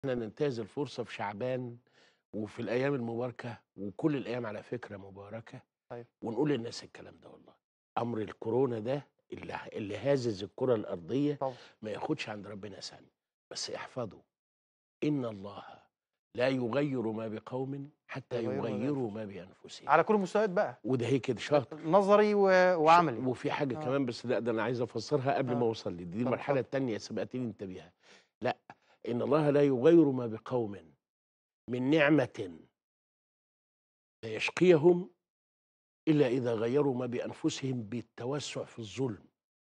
احنا ننتهز الفرصة في شعبان وفي الأيام المباركة وكل الأيام على فكرة مباركة طيب. ونقول للناس الكلام ده والله أمر الكورونا ده اللي, اللي هازز الكرة الأرضية طبعا ما ياخدش عند ربنا ثانية بس احفظوا إن الله لا يغير ما بقوم حتى يغيروا ما يغيروا ما بأنفسهم على كل المستويات بقى وده هي كده شاطر نظري و... وعملي وفي حاجه آه. كمان بس لا ده انا عايز افسرها قبل آه. ما اوصل لي دي طب المرحله اتفضل. الثانيه سبقتني انت بيها لا ان الله لا يغير ما بقوم من نعمه فيشقيهم الا اذا غيروا ما بانفسهم بالتوسع في الظلم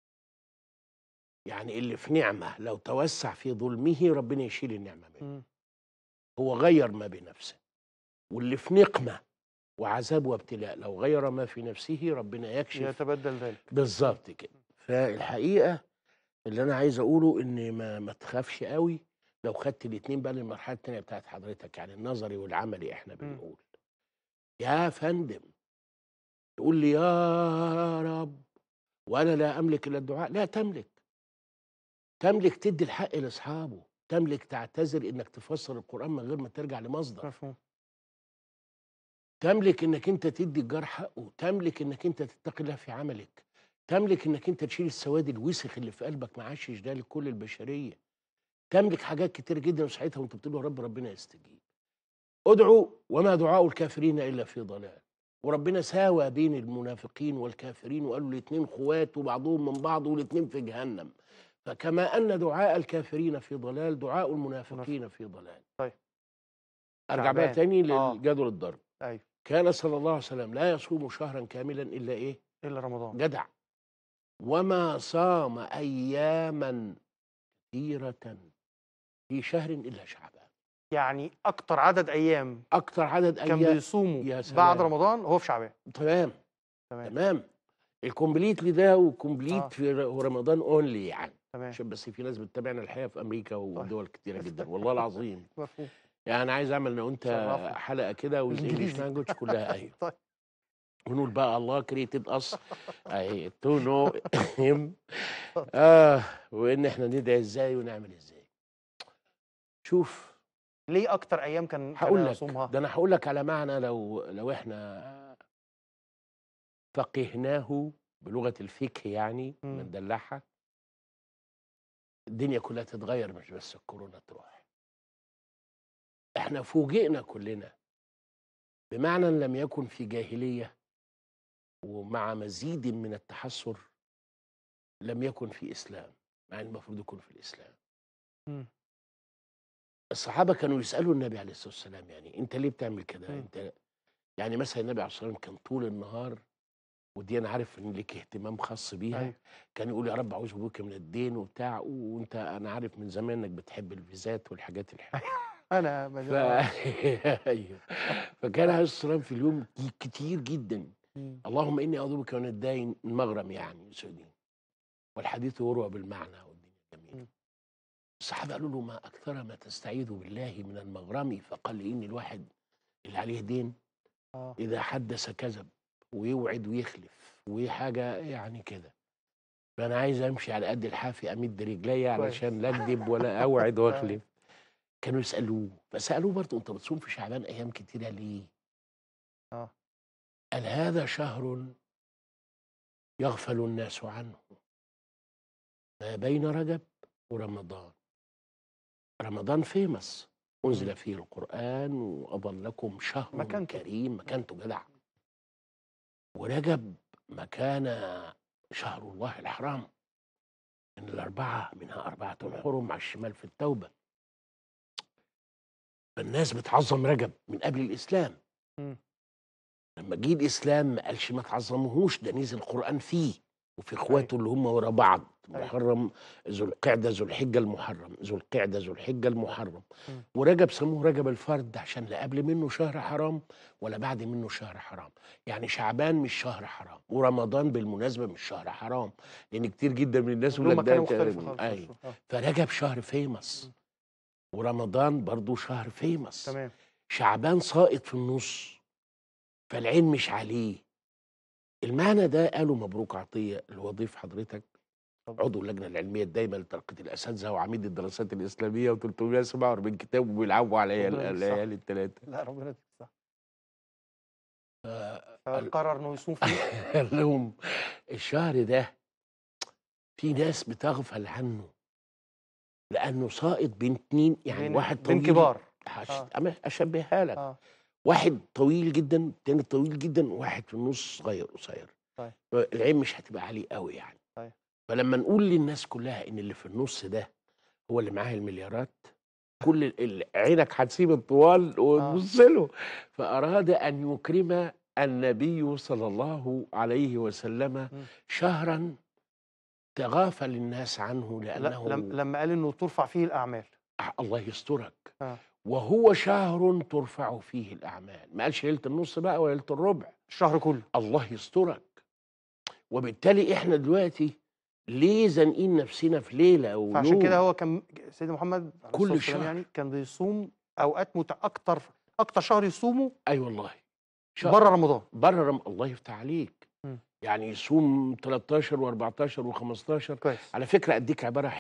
يعني اللي في نعمه لو توسع في ظلمه ربنا يشيل النعمه منه مم. هو غير ما بنفسه واللي في نقمه وعذاب وابتلاء لو غير ما في نفسه ربنا يكشف يتبدل ذلك بالظبط كده فالحقيقه اللي انا عايز اقوله ان ما ما تخافش قوي لو خدت الاثنين بقى للمرحله الثانيه بتاعت حضرتك يعني النظري والعملي احنا بنقول يا فندم تقول لي يا رب وانا لا املك الا الدعاء لا تملك تملك تدي الحق لاصحابه تملك تعتذر انك تفسر القران من غير ما ترجع لمصدر مفهوم تملك انك انت تدي الجار حقه تملك انك انت تتقي الله في عملك تملك انك انت تشيل السواد الوسخ اللي في قلبك ما عاشش ده لكل البشريه تملك حاجات كتير جدا وساعتها وانت بتقول يا رب ربنا يستجيب ادعوا وما دعاء الكافرين الا في ضلال وربنا ساوى بين المنافقين والكافرين وقالوا الاثنين خوات وبعضهم من بعض والاثنين في جهنم فكما ان دعاء الكافرين في ضلال دعاء المنافقين في ضلال طيب. ارجع بقى شعبان. تاني آه. للجدول الضرب ايوه كان صلى الله عليه وسلم لا يصوم شهرا كاملا الا ايه الا رمضان جدع وما صام اياما كثيره في شهر الا شعبان يعني اكتر عدد ايام اكتر عدد كان ايام بيصوموا يا سلام. بعد رمضان هو في شعبان تمام تمام تمام الكومبليت ده وكومبليت آه. في ر- رمضان اونلي يعني تمام عشان بس في ناس بتتابعنا الحقيقه في امريكا ودول كتيره جدا والله العظيم مفهوم يعني انا عايز اعمل انا وانت شرفنا. حلقه كده والانجليش إنجليزي. لانجوج كلها ايوه طيب ونقول بقى الله كريتد اس اي تو نو هيم اه وان احنا ندعي ازاي ونعمل ازاي شوف ليه اكتر ايام كان هقول كان لك يصومها ده انا هقول لك على معنى لو لو احنا فقهناه بلغه الفقه يعني مم. بندلعها الدنيا كلها تتغير مش بس الكورونا تروح احنا فوجئنا كلنا بمعنى لم يكن في جاهليه ومع مزيد من التحسر لم يكن في اسلام مع إن المفروض يكون في الاسلام مم. الصحابه كانوا يسالوا النبي عليه الصلاه والسلام يعني انت ليه بتعمل كده مم. انت يعني مثلا النبي عليه الصلاه والسلام كان طول النهار ودي انا عارف ان ليك اهتمام خاص بيها أيوة. كان يقول يا رب اعوذ بك من الدين وبتاع وانت انا عارف من زمان انك بتحب الفيزات والحاجات الحلوه انا ف... بجد أيوه. فكان عليه الصلاه والسلام في اليوم كتير جدا مم. اللهم اني اعوذ بك من الدين المغرم يعني سعودي والحديث يروى بالمعنى والدنيا جميله مم. الصحابه قالوا له ما اكثر ما تستعيذ بالله من المغرم فقال لي ان الواحد اللي عليه دين اه اذا حدث كذب ويوعد ويخلف وحاجه يعني كده فانا عايز امشي على قد الحافي امد رجلي كويس. علشان لا اكذب ولا اوعد واخلف كانوا يسالوه فسالوه برضه انت بتصوم في شعبان ايام كتيره ليه؟ اه قال هذا شهر يغفل الناس عنه ما بين رجب ورمضان رمضان فيمس أنزل فيه القرآن وأظلكم شهر مكانته. كريم مكانته جدع ورجب مكان شهر الله الحرام من الأربعة منها أربعة حرم مع الشمال في التوبة فالناس بتعظم رجب من قبل الإسلام مم. لما جه الاسلام ما قالش ما تعظموهوش ده نزل القران فيه وفي اخواته اللي هم ورا بعض أيوة. محرم ذو القعده ذو الحجه المحرم ذو القعده ذو الحجه المحرم مم. ورجب سموه رجب الفرد عشان لا قبل منه شهر حرام ولا بعد منه شهر حرام يعني شعبان مش شهر حرام ورمضان بالمناسبه مش شهر حرام لان كتير جدا من الناس له يقول لك مكانه ده مختلفه خالص ايوه آه. فرجب شهر فيمس ورمضان برضو شهر فيمس تمام شعبان ساقط في النص فالعين مش عليه المعنى ده قالوا مبروك عطية الوظيف حضرتك طب. عضو اللجنه العلميه الدايمه لترقيه الاساتذه وعميد الدراسات الاسلاميه و347 كتاب وبيلعبوا على ربنا يديك الصحة. العيال الثلاثه لا ربنا يديك الصحة فقرر انه يصوم فيه قال لهم الشهر ده في ناس بتغفل عنه لانه ساقط بين اتنين يعني بين- واحد بين طويل كبار هش- آه. أما اشبهها لك اه واحد طويل جدا تاني طويل جدا وواحد في النص صغير قصير طيب. العين مش هتبقى عليه قوي يعني طيب. فلما نقول للناس كلها ان اللي في النص ده هو اللي معاه المليارات كل ال- ال- عينك هتسيب الطوال وتبص له فاراد ان يكرم النبي صلى الله عليه وسلم شهرا تغافل الناس عنه لا لانه لم- لما قال انه ترفع فيه الاعمال الله يسترك آه. وهو شهر ترفع فيه الاعمال ما قالش ليله النص بقى ولا ليله الربع الشهر كله الله يسترك وبالتالي احنا دلوقتي ليه زانقين نفسنا في ليله فعشان ونوم؟ كده هو كان سيدنا محمد عليه كل الصلاة والسلام شهر. يعني كان بيصوم اوقات مت... اكتر اكتر شهر يصومه اي والله شهر بره رمضان بره رم... الله يفتح عليك مم. يعني يصوم 13 و14 و15 كويس على فكره اديك عباره